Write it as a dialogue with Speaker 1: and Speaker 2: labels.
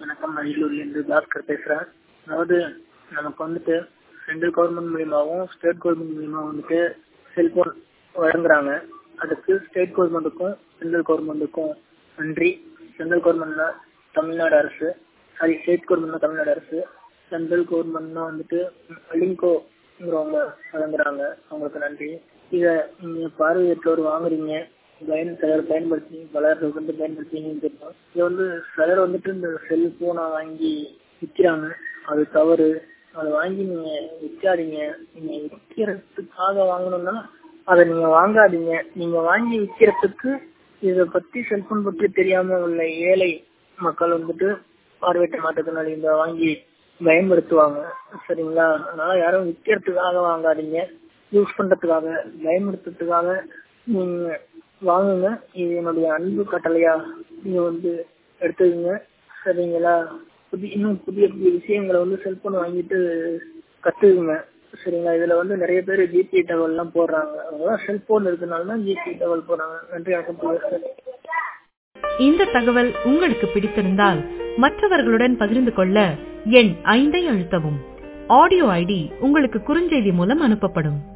Speaker 1: வணக்கம் அரியலூர்லேருந்து பாஸ்கர் பேசுகிறேன் அதாவது நமக்கு வந்துட்டு சென்ட்ரல் கவர்மெண்ட் மூலியமாகவும் ஸ்டேட் கவர்மெண்ட் மூலியமாக வந்துட்டு செல்போன் வழங்குறாங்க அதுக்கு ஸ்டேட் கவர்மெண்ட்டுக்கும் சென்ட்ரல் கவர்மெண்ட்டுக்கும் நன்றி சென்ட்ரல் கவர்மெண்ட்னா தமிழ்நாடு அரசு சாரி ஸ்டேட் கவர்மெண்ட்னா தமிழ்நாடு அரசு சென்ட்ரல் கவர்மெண்ட்னா வந்துட்டு லிங்கோங்கிறவங்க வழங்குறாங்க அவங்களுக்கு நன்றி இதை நீங்கள் பார்வையற்றவர் வாங்குறீங்க பயன் சிலர் பயன்படுத்தி பலர் வந்து பயன்படுத்திங்கன்னு தெரியும் இது வந்து சிலர் வந்துட்டு இந்த செல்போனை வாங்கி விற்கிறாங்க அது தவறு அதை வாங்கி நீங்க விற்காதீங்க நீங்க விற்கிறதுக்காக வாங்கணும்னா அதை நீங்க வாங்காதீங்க நீங்க வாங்கி விற்கிறதுக்கு இதை பத்தி செல்போன் பத்தி தெரியாம உள்ள ஏழை மக்கள் வந்துட்டு பார்வையிட்ட மாற்றத்தினால இதை வாங்கி பயன்படுத்துவாங்க சரிங்களா அதனால யாரும் விற்கிறதுக்காக வாங்காதீங்க யூஸ் பண்றதுக்காக பயன்படுத்துறதுக்காக நீங்க வாங்குங்க இது என்னுடைய அன்பு கட்டளையா நீங்க வந்து எடுத்துக்கங்க சரிங்களா புதிய இன்னும் புதிய புதிய விஷயங்களை வந்து செல்போன் வாங்கிட்டு கத்துக்குங்க சரிங்களா இதுல வந்து நிறைய பேர் ஜிபி டவல் எல்லாம் போடுறாங்க அதெல்லாம் செல்போன் இருக்கனால தான் ஜிபி டவல் போடுறாங்க நன்றி வணக்கம்
Speaker 2: இந்த தகவல் உங்களுக்கு பிடித்திருந்தால் மற்றவர்களுடன் பகிர்ந்து கொள்ள எண் ஐந்தை அழுத்தவும் ஆடியோ ஐடி உங்களுக்கு குறுஞ்செய்தி மூலம் அனுப்பப்படும்